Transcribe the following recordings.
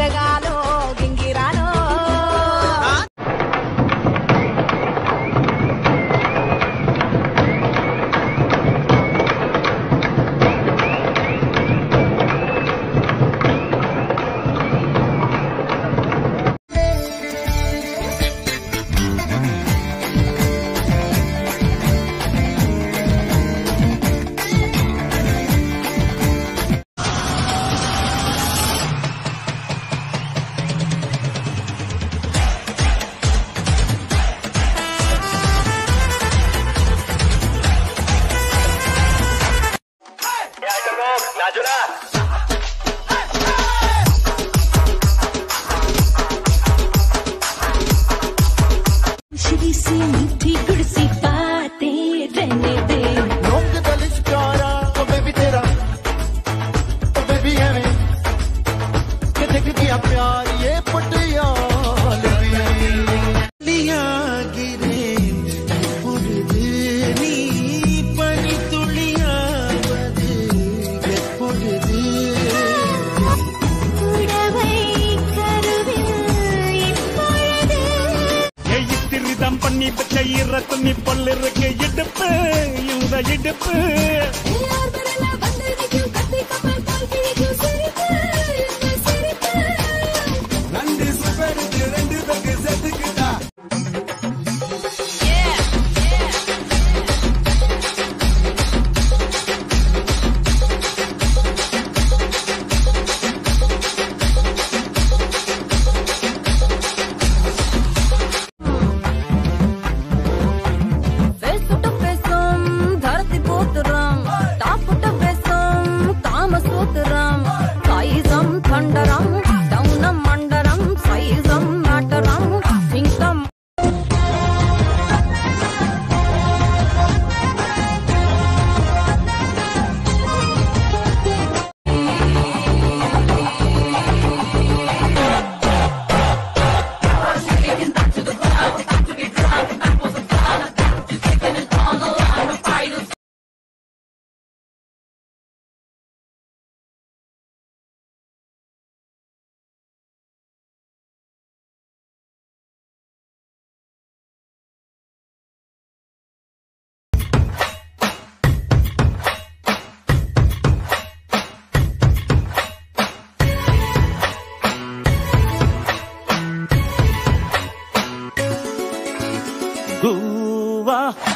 గింగిరగాలో గింగిరాలో श्री सी मीठी गुड़सी बातें रहने दे ਰੰਗ ਦਾ ਲਿਸ਼ਕਾਰਾ ਓ ਬੇਬੀ ਤੇਰਾ ਓ ਬੇਬੀ ਐਵੇਂ ਕਿ ਦੇਖ ਗਿਆ ਪਿਆਰ ਇਹ ਪਟਿਆਲ ਲੀਆਂ ਗਿਰੇ ਪੁਰਦੇ ਨੀ ਪਨੀ ਤੁਲੀਆਂ ਬਦੇ ਪੁਰਦੇ உறவை கருவில் இப்பொழுது திருதம் பண்ணி வச்ச ஈர துணி பல்லு இருக்கு இடுப்பு இந்த இடுப்பு எல்லார் மேல வந்திருக்கும் கத்தி கப்பல் போல் கிழிக்கும் சிரிப்பு இந்த சிரிப்பு ரெண்டு சுவருக்கு ரெண்டு பக்கு செதுக்குதா பேசுட்ட பேசும் தரத்தி போத்துறாம் தாப்புட்ட பேசும் காம சூத்துறாம் சைசம் தண்டரம் டவுனம் மண்டரம் சைசம் நாட்டரம் சிங்கம் கூவா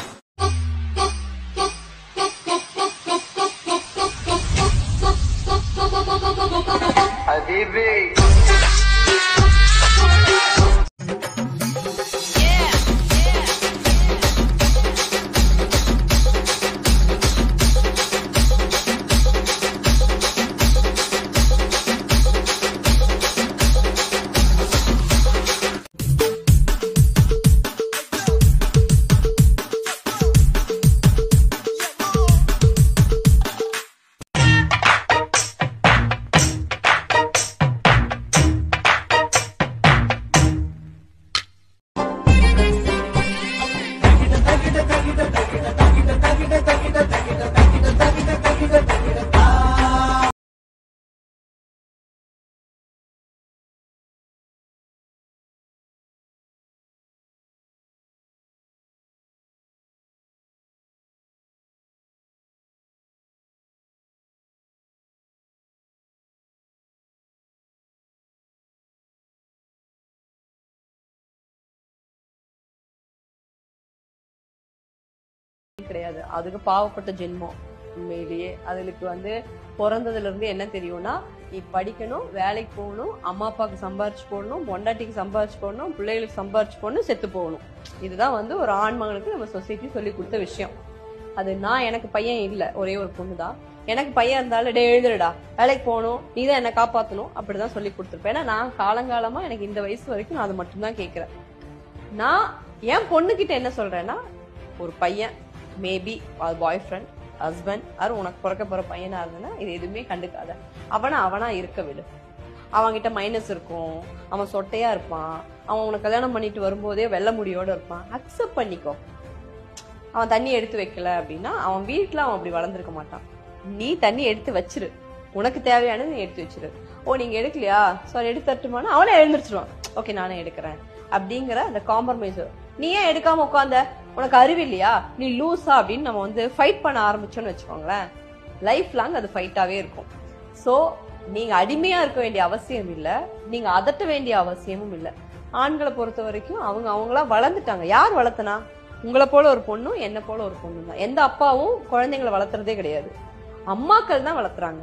கிடையாது அதுக்கு பாவப்பட்ட ஜென்மம் உண்மையிலேயே அதுக்கு வந்து பிறந்ததுல இருந்து என்ன தெரியும்னா நீ படிக்கணும் வேலைக்கு போகணும் அம்மா அப்பாவுக்கு சம்பாரிச்சு போடணும் பொண்டாட்டிக்கு சம்பாரிச்சு போடணும் பிள்ளைகளுக்கு சம்பாரிச்சு போடணும் செத்து போகணும் இதுதான் வந்து ஒரு ஆண் மகனுக்கு நம்ம சொசைட்டி சொல்லி கொடுத்த விஷயம் அது நான் எனக்கு பையன் இல்ல ஒரே ஒரு பொண்ணு தான் எனக்கு பையன் இருந்தாலும் டே எழுதுடா வேலைக்கு போகணும் நீ தான் என்னை காப்பாற்றணும் அப்படிதான் சொல்லி கொடுத்துருப்பேன் ஏன்னா நான் காலங்காலமா எனக்கு இந்த வயசு வரைக்கும் நான் அது மட்டும்தான் கேட்கிறேன் நான் என் பொண்ணுகிட்ட என்ன சொல்றேன்னா ஒரு பையன் மேபி பாய் ஃப்ரெண்ட் ஹஸ்பண்ட் அது உனக்கு பிறக்க போற பையனா இருந்ததுன்னா இது எதுவுமே கண்டுக்காத அவனை அவனா இருக்க விடு அவன்கிட்ட மைனஸ் இருக்கும் அவன் சொட்டையா இருப்பான் அவன் உனக்கு கல்யாணம் பண்ணிட்டு வரும்போதே வெள்ள முடியோட இருப்பான் அக்செப்ட் பண்ணிக்கோ அவன் தண்ணி எடுத்து வைக்கல அப்படின்னா அவன் வீட்டுல அவன் அப்படி வளர்ந்துருக்க மாட்டான் நீ தண்ணி எடுத்து வச்சிரு உனக்கு தேவையானது நீ எடுத்து வச்சிரு ஓ நீங்க எடுக்கலையா சாரி எடுத்து தட்டுமானா அவனே எழுந்திரிச்சிருவான் ஓகே நானே எடுக்கிறேன் அப்படிங்கிற அந்த காம்ப்ரமைஸ் நீ ஏன் எடுக்காம உட்காந்த உனக்கு அறிவு இல்லையா நீ லூஸா அப்படின்னு நம்ம வந்து ஃபைட் பண்ண ஆரம்பிச்சோம்னு வச்சுக்கோங்களேன் லைஃப் லாங் அது ஃபைட்டாவே இருக்கும் சோ நீங்க அடிமையா இருக்க வேண்டிய அவசியம் இல்ல நீங்க அதட்ட வேண்டிய அவசியமும் இல்ல ஆண்களை பொறுத்த வரைக்கும் அவங்க அவங்களா வளர்ந்துட்டாங்க யார் வளர்த்தனா உங்களை போல ஒரு பொண்ணும் என்ன போல ஒரு பொண்ணும் தான் எந்த அப்பாவும் குழந்தைங்களை வளர்த்துறதே கிடையாது அம்மாக்கள் தான் வளர்த்துறாங்க